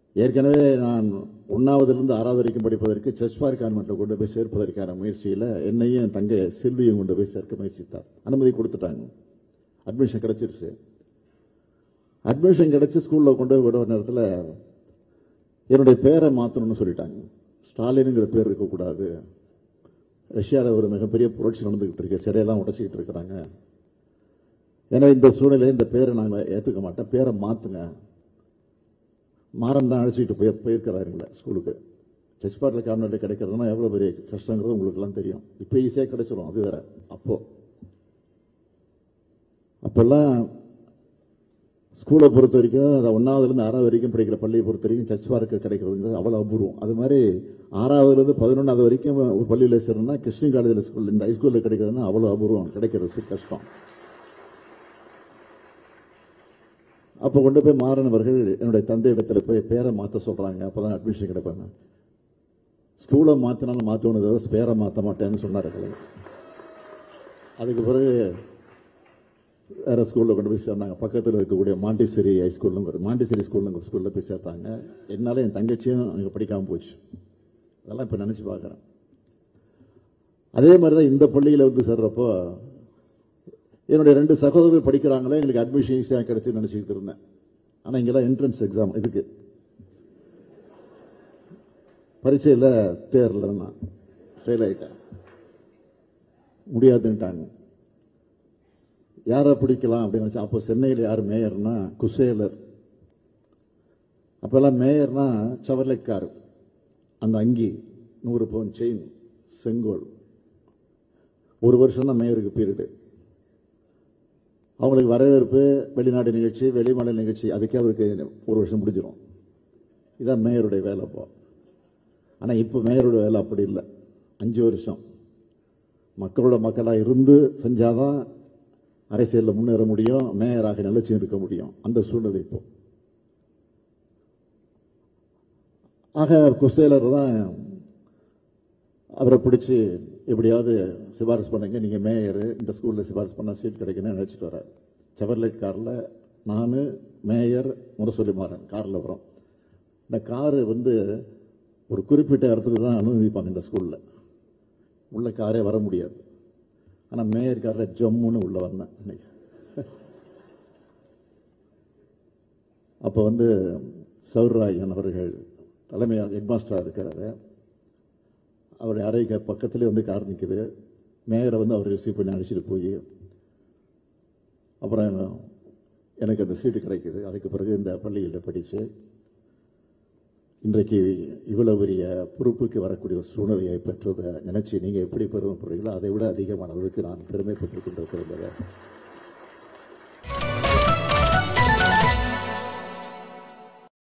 ஏற்கனவே நான் ஒன்னாவதிலிருந்து ஆறாவது வரைக்கும் படிப்பதற்கு செஸ்பார் கான்வென்ட்ல கொண்டு போய் சேர்ப்பதற்கான முயற்சியில என்னையும் என் தங்கை செல்வியும் கொண்டு போய் சேர்க்க முயற்சித்தார் அனுமதி கொடுத்துட்டாங்க அட்மிஷன் கிடைச்சிருச்சு அட்மிஷன் கிடைச்சு ஸ்கூல்ல கொண்டு போய் விடுற நேரத்தில் என்னுடைய பேரை மாற்றணும்னு சொல்லிட்டாங்க ஸ்டாலினுங்கிற பேர் இருக்கக்கூடாது ரஷ்யாவில் ஒரு மிகப்பெரிய புரட்சி நடந்துகிட்டு இருக்கு சிறையெல்லாம் உடைச்சிக்கிட்டு இருக்கிறாங்க ஏன்னா இந்த சூழ்நிலையை இந்த பேரை நாங்கள் ஏற்றுக்க மாட்டோம் பேரை மாற்றுங்க மாறன் தான் அழைச்சிட்டு போய் போயிருக்கிறாருங்கள ஸ்கூலுக்கு செஸ்பாட்டில் கான்வென்ட் கிடைக்கிறதுனா எவ்வளோ பெரிய கஷ்டங்கிறது உங்களுக்குலாம் தெரியும் இப்போ ஈஸியாக கிடைச்சிரும் அது வேற அப்போ அப்பெல்லாம் ஸ்கூலை பொறுத்த வரைக்கும் அதை ஒன்றாவதுலேருந்து ஆறாவது வரைக்கும் படிக்கிற பள்ளியை பொறுத்த வரைக்கும் சர்ச் பார்க்கு கிடைக்கிறதுங்கிறது அவ்வளோ அபூர்வம் அது மாதிரி ஆறாவதுலேருந்து பதினொன்றாவது வரைக்கும் ஒரு பள்ளியில் சேரணும்னா கிறிஸ்டின் காலேஜில் ஸ்கூல் இந்த ஹைஸ்கூலில் கிடைக்கிறதுனா அவ்வளோ அபூர்வம் கிடைக்கிறது கஷ்டம் அப்போ கொண்டு போய் மாறினவர்கள் என்னுடைய தந்தை இடத்துல போய் பேரை மாற்ற சொல்றாங்க அப்பதான் அட்மிஷன் கிடைப்பாங்க ஸ்கூலை மாத்தினாலும் மாற்றணும் தவிர பேரை மாற்ற மாட்டேன்னு சொன்னார்கள் அதுக்கு பிறகு வேற ஸ்கூல்ல கொண்டு போய் சேர்ந்தாங்க பக்கத்தில் இருக்கக்கூடிய மாண்டிசேரி ஹைஸ்கூல்னு மாண்டிசேரி ஸ்கூல்னு ஸ்கூல்ல போய் சேர்த்தாங்க என்னால என் தங்கச்சியும் அங்கே படிக்காம போச்சு அதெல்லாம் இப்போ நினைச்சு பார்க்குறேன் அதே மாதிரி தான் இந்த பள்ளியில் வந்து சேர்றப்போ என்னுடைய ரெண்டு சகோதரர்கள் படிக்கிறாங்களே எங்களுக்கு அட்மிஷன் ஈஸியாக கிடைச்சு நினச்சிக்கிட்டு இருந்தேன் ஆனால் இங்கெல்லாம் என்ட்ரன்ஸ் எக்ஸாம் இதுக்கு பரீட்சையில் தேரல நான் ஃபெயில் ஆயிட்டேன் முடியாதுன்ட்டாங்க யாரை பிடிக்கலாம் அப்படின்னு நினச்சா அப்போ சென்னையில் யார் மேயர்னா குசேலர் அப்போல்லாம் மேயர்னா சவர்லைட் கார் அந்த அங்கி நூறு பவுன் செயின் செங்கோல் ஒரு வருஷம் தான் மேயருக்கு பீரியடு அவங்களுக்கு வரவேற்பு வெளிநாட்டு நிகழ்ச்சி வெளிமாநில நிகழ்ச்சி அதுக்கே அவருக்கு ஒரு வருஷம் முடிஞ்சிடும் இதான் மேயருடைய வேலை அப்போ ஆனால் இப்போ மேயரோட வேலை அப்படி இல்லை அஞ்சு வருஷம் மக்களோட மக்களாக இருந்து செஞ்சாதான் அரசியலில் முன்னேற முடியும் மேயராக நிலைச்சு இருக்க முடியும் அந்த சூழ்நிலை இப்போ ஆக குசேலர் தான் அவரை பிடிச்சி எப்படியாவது சிபாரிசு பண்ணுங்க நீங்க மேயர் இந்த ஸ்கூல்ல சிபாரிசு பண்ண சீட் கிடைக்குன்னு நினைச்சிட்டு வர செவர்லைட் கார்ல நான் மேயர் முரசொலி மாறன் கார்ல வரோம் இந்த காரு வந்து ஒரு குறிப்பிட்ட இடத்துக்கு தான் அனுமதிப்பாங்க இந்த ஸ்கூல்ல உள்ள காரே வர முடியாது ஆனா மேயர் கார்ல ஜம்முன்னு உள்ள வந்தேன் இன்னைக்கு அப்ப வந்து சௌர்ராயன் அவர்கள் தலைமை ஹெட்மாஸ்டரா இருக்கிறாரு அவருடைய அறைக்கு பக்கத்திலே வந்து கார் நிற்குது மேயரை வந்து அவர் ரிசீவ் பண்ணி அழைச்சிட்டு போய் அப்புறம் எனக்கு அந்த சீட்டு கிடைக்குது அதுக்கு பிறகு இந்த பள்ளியில் படித்து இன்றைக்கு இவ்வளவு பெரிய பொறுப்புக்கு வரக்கூடிய ஒரு சூழ்நிலையை பெற்றதை நினைச்சு நீங்கள் எப்படி பெருமைப்படுறீங்களோ அதை விட அதிகமான அளவுக்கு நான் பெருமைப்பட்டுக் கொண்டிருக்கிறேன்